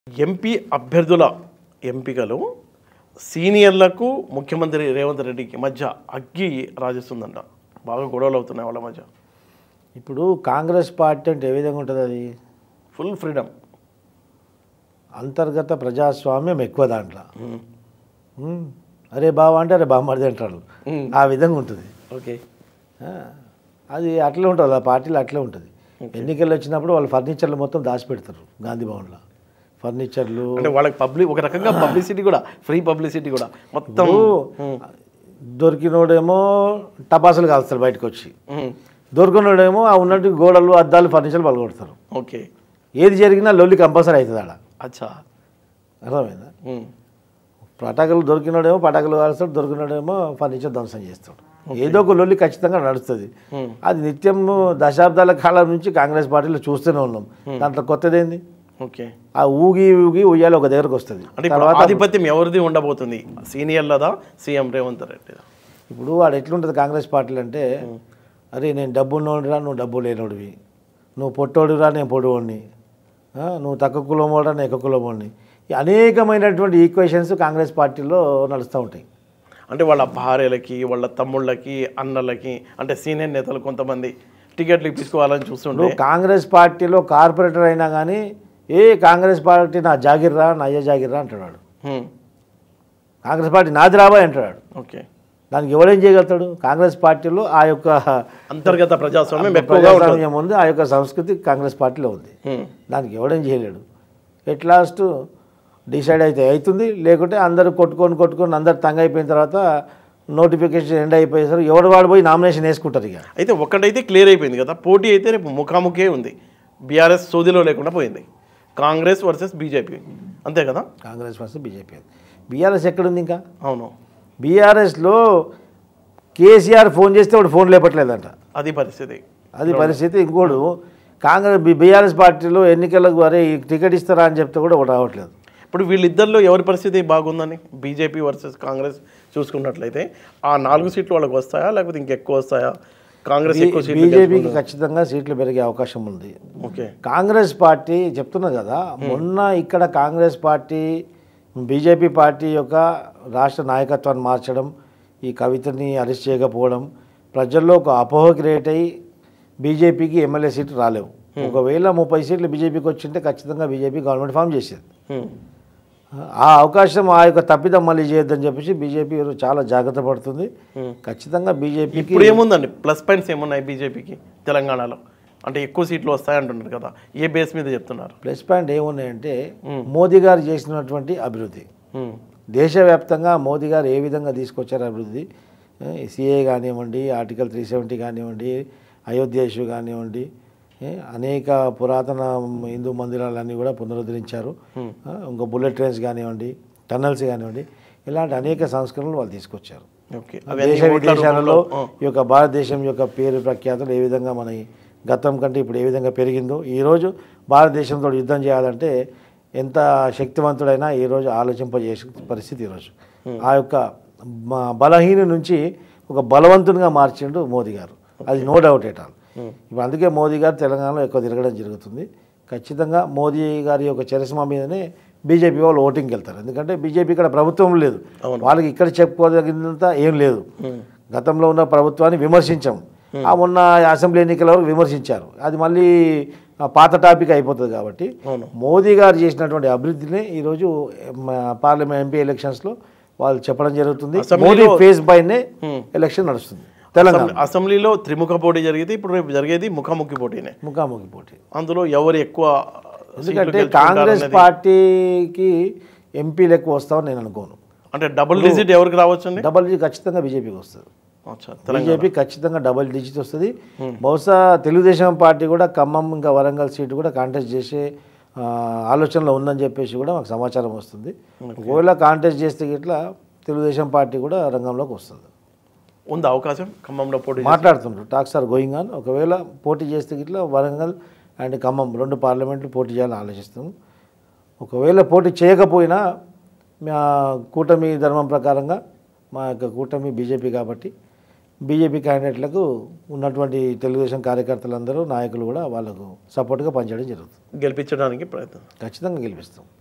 MP అభ్యర్థుల ఎంపికలు సీనియర్లకు ముఖ్యమంత్రి రేవంత్ రెడ్డికి మధ్య అగ్గి రాజేస్తుందంట బాగా గొడవలు అవుతున్నాయి వాళ్ళ మధ్య ఇప్పుడు కాంగ్రెస్ పార్టీ అంటే ఏ విధంగా ఉంటుంది అది ఫుల్ ఫ్రీడమ్ అంతర్గత ప్రజాస్వామ్యం ఎక్కువ దాంట్లో ఉమ్. అరే బావ అంటే అరే బామ్మడిది అంటారు ఉమ్. ఆ విధంగా ఉంటుంది ఓకే ఆ, అది అట్లే ఉంటుంది ఆ పార్టీలో అట్లే ఉంటుంది ఎన్నికలు వచ్చినప్పుడు వాళ్ళు ఫర్నిచర్లు మొత్తం దాచిపెడతారు గాంధీ భవన్లో ఫర్నిచర్లు అంటే వాళ్ళకి పబ్లిక్ ఒక రకంగా పబ్లిసిటీ కూడా ఫ్రీ పబ్లిసిటీ కూడా మొత్తం ఉమ్, దొరికినోడేమో టపాసులు కాలుస్తారు బయటకు వచ్చి ఉమ్, దొరికినోడేమో ఆ ఉన్నట్టు గోడలు అద్దాలు ఫర్నిచర్లు పలగొడతారు ఓకే ఏది జరిగినా లొల్లి కంపల్సరీ అవుతుంది ఆడ అచ్చా అర్థమైందా ఉమ్, పటాకులు దొరికినోడేమో పటాకులు కాలుస్తాడు దొరికినోడేమో ఫర్నిచర్ ధ్వంసం చేస్తాడు ఏదో ఒక లొల్లి ఖచ్చితంగా నడుస్తుంది ఉమ్, అది నిత్యం దశాబ్దాల కాలం నుంచి కాంగ్రెస్ పార్టీలో చూస్తూనే ఉన్నాం దాంట్లో కొత్తదేంది ఓకే ఆ ఊగి ఊగి ఉయ్యాలి ఒక దగ్గరకు వస్తుంది అంటే ఇప్పుడు ఆధిపత్యం ఎవరిది ఉండబోతుంది సీనియర్లదా సీఎం రేవంత్ రెడ్డి ఇప్పుడు వాడు ఎట్లుంటుంది కాంగ్రెస్ పార్టీలు అంటే అరే నేను డబ్బు ఉన్నోడిరా నువ్వు డబ్బు లేనోడివి నువ్వు పొట్టోడిరా నేను పొడివాడిని ఆ, నువ్వు తక్కువ కులమోడరా నేను ఎక్కువ కులమోడిని ఈ అనేకమైనటువంటి ఈక్వేషన్స్ కాంగ్రెస్ పార్టీలో నడుస్తూ ఉంటాయి అంటే వాళ్ళ భార్యలకి వాళ్ళ తమ్ముళ్ళకి అన్నలకి అంటే సీనియర్ నేతలు కొంతమంది టికెట్లు ఇప్పించుకోవాలని చూస్తుంటే నువ్వు కాంగ్రెస్ పార్టీలో కార్పొరేటర్ అయినా కానీ ఏ కాంగ్రెస్ పార్టీ నా జాగిర్రా నా అయ్య జాగిర్రా అంటాడు వాడు. హ్మ్, కాంగ్రెస్ పార్టీ నాది రాబాయ్ అంటాడు ఓకే దానికి ఎవడేం చేయగలుగుతాడు కాంగ్రెస్ పార్టీలో ఆ యొక్క అంతర్గత ప్రజాస్వామ్యం ఎక్కువగా ఉంటుంది ప్రజాస్వామ్యం ఉంది ఆ యొక్క సంస్కృతి కాంగ్రెస్ పార్టీలో ఉంది హ్మ్, దానికి ఎవడేం చేయలేడు ఎట్ లాస్ట్ డిసైడ్ అయితే అవుతుంది లేకుంటే అందరూ కొట్టుకొని కొట్టుకొని అందరు తంగ అయిపోయిన తర్వాత నోటిఫికేషన్ ఎండ్ అయిపోయేసరికి ఎవడు వాడు పోయి నామినేషన్ వేసుకుంటారు ఇక అయితే ఒక్కటైతే క్లియర్ అయిపోయింది కదా పోటీ అయితే రేపు ముఖాముఖే ఉంది బీఆర్ఎస్ సోదిలో లేకుండా పోయింది కాంగ్రెస్ వర్సెస్ బీజేపీ అంతే కదా కాంగ్రెస్ ఫస్ట్ బీజేపీ బీఆర్ఎస్ ఎక్కడుంది ఇంకా అవును బీఆర్ఎస్లో కేసీఆర్ ఫోన్ చేస్తే వాడు ఫోన్ లేపట్లేదంట అది పరిస్థితి అది పరిస్థితి ఇంకోడు కాంగ్రెస్ బీఆర్ఎస్ పార్టీలో ఎన్నికలకు అరే ఈ టికెట్ ఇస్తారా అని చెప్తే కూడా ఒకటి రావట్లేదు ఇప్పుడు వీళ్ళిద్దరిలో ఎవరి పరిస్థితి బాగుందని బీజేపీ వర్సెస్ కాంగ్రెస్ చూసుకున్నట్లయితే ఆ నాలుగు సీట్లు వాళ్ళకి వస్తాయా లేకపోతే ఇంకెక్కువ వస్తాయా కాంగ్రెస్ ఎక్కువ సీట్లు బీజేపీకి ఖచ్చితంగా సీట్లు పెరిగే అవకాశం ఉంది ఓకే కాంగ్రెస్ పార్టీ చెప్తున్నా కదా మొన్న ఇక్కడ కాంగ్రెస్ పార్టీ బీజేపీ పార్టీ యొక్క రాష్ట్ర నాయకత్వాన్ని మార్చడం ఈ కవితని అరెస్ట్ చేయకపోవడం ప్రజల్లో ఒక అపోహ క్రియేట్ అయ్యి బీజేపీకి ఎమ్మెల్యే సీట్లు రాలేవు ఒకవేళ ముప్పై సీట్లు బీజేపీకి వచ్చింటే ఖచ్చితంగా బీజేపీ గవర్నమెంట్ ఫామ్ చేసేది హ్మ్. ఆ అవకాశం ఆ యొక్క తప్పిదం మళ్ళీ చేయొద్దని చెప్పేసి బీజేపీ చాలా జాగ్రత్త పడుతుంది ఖచ్చితంగా బీజేపీకి ఇప్పుడు ఏముందండి ప్లస్ పాయింట్స్ ఏమున్నాయి బీజేపీకి తెలంగాణలో అంటే ఎక్కువ సీట్లు వస్తాయంటున్నారు కదా ఏ బేస్ మీద చెప్తున్నారు ప్లస్ పాయింట్ ఏమున్నాయంటే మోదీ గారు చేసినటువంటి అభివృద్ధి హ్మ్. దేశవ్యాప్తంగా మోదీ గారు ఏ విధంగా తీసుకొచ్చారు అభివృద్ధి సిఏ కానివ్వండి ఆర్టికల్ త్రీ సెవెంటీ కానివ్వండి అయోధ్య ఇష్యూ కానివ్వండి ఏ, అనేక పురాతన హిందూ మందిరాలన్నీ కూడా పునరుద్ధరించారు ఆ, ఇంకా బుల్లెట్ ట్రైన్స్ కానివ్వండి టన్నల్స్ కానివ్వండి ఇలాంటి అనేక సంస్కరణలు వాళ్ళు తీసుకొచ్చారు ఓకే దేశ అవన్నీ ఓట్ల విదేశాలలో రూపంలో, ఈ యొక్క భారతదేశం యొక్క పేరు ప్రఖ్యాతులు ఏ విధంగా మన ఈ గతం కంటే ఇప్పుడు ఏ విధంగా పెరిగిందో ఈరోజు భారతదేశంతో యుద్ధం చేయాలంటే ఎంత శక్తివంతుడైనా ఈరోజు ఆలోచింపజేసే పరిస్థితి ఈరోజు ఆ యొక్క మ- బలహీన నుంచి ఒక బలవంతునిగా మార్చిండు మోదీ గారు అది నో డౌట్ ఎట్ ఆల్ ఇప్పుడు అందుకే మోదీ గారు తెలంగాణలో ఎక్కువ తిరగడం జరుగుతుంది ఖచ్చితంగా మోదీ గారి యొక్క చరిస్మా మీదనే బీజేపీ వాళ్ళు ఓటింగ్కి వెళ్తారు ఎందుకంటే బీజేపీ ఇక్కడ ప్రభుత్వం లేదు వాళ్ళకి ఇక్కడ చెప్పుకోదగినంత ఏం లేదు గతంలో ఉన్న ప్రభుత్వాన్ని విమర్శించాం ఆ మొన్న అసెంబ్లీ ఎన్నికల వరకు విమర్శించారు అది మళ్ళీ ఆ, పాత టాపిక్ అయిపోతుంది కాబట్టి అవును. మోదీ గారు చేసినటువంటి అభివృద్ధిని ఈరోజు పార్లమెంట్ ఎంపీ ఎలక్షన్స్లో వాళ్ళు చెప్పడం జరుగుతుంది అసెంబ్లీలో- మోదీ ఫేస్ బైనే ఎలక్షన్ నడుస్తుంది తెలంగాణ అసెంబ్లీ- అసెంబ్లీలో త్రిముఖ పోటీ జరిగితే ఇప్పుడు రేపు జరిగేది ముఖాముఖి పోటీనే ముఖాముఖి పోటీ అందులో ఎవరు ఎక్కువ సీట్లు ఎందుకంటే గెలుచుకుంటారు కాంగ్రెస్ అనేది- పార్టీకి ఎంపీలు ఎక్కువ వస్తామని నేను అనుకోను అంటే డబుల్ డిజిట్ ఎవరికి రావచ్చండి డబల్ డిజిట్ ఖచ్చితంగా బీజేపీకి వస్తుంది అచ్చా బీజేపీ ఖచ్చితంగా డబల్ డిజిట్ వస్తుంది బహుశా తెలుగుదేశం పార్టీ కూడా ఖమ్మం ఇంకా వరంగల్ సీటు కూడా కాంటెస్ట్ చేసే ఆ, ఆలోచనలో ఉందని చెప్పేసి కూడా మాకు సమాచారం వస్తుంది ఒకవేళ కాంటెస్ట్ చేస్తే ఇట్లా తెలుగుదేశం పార్టీ కూడా రంగంలోకి వస్తుంది ఉంది అవకాశం ఖమ్మంలో పోటీ మాట్లాడుతుండ్రు టాక్స్ ఆర్ గోయింగ్ ఆన్ ఒకవేళ పోటీ చేస్తే ఇట్లా వరంగల్ అండ్ ఖమ్మం రెండు పార్లమెంట్లు పోటీ చేయాలని ఆలోచిస్తాము ఒకవేళ పోటీ చేయకపోయినా మా కూటమి ధర్మం ప్రకారంగా మా యొక్క కూటమి బీజేపీ కాబట్టి బీజేపీ క్యాండిడేట్లకు ఉన్నటువంటి తెలుగుదేశం కార్యకర్తలందరూ నాయకులు కూడా వాళ్ళకు సపోర్ట్గా పనిచేయడం జరుగుతుంది గెలిపించడానికి ప్రయత్నం ఖచ్చితంగా గెలిపిస్తాం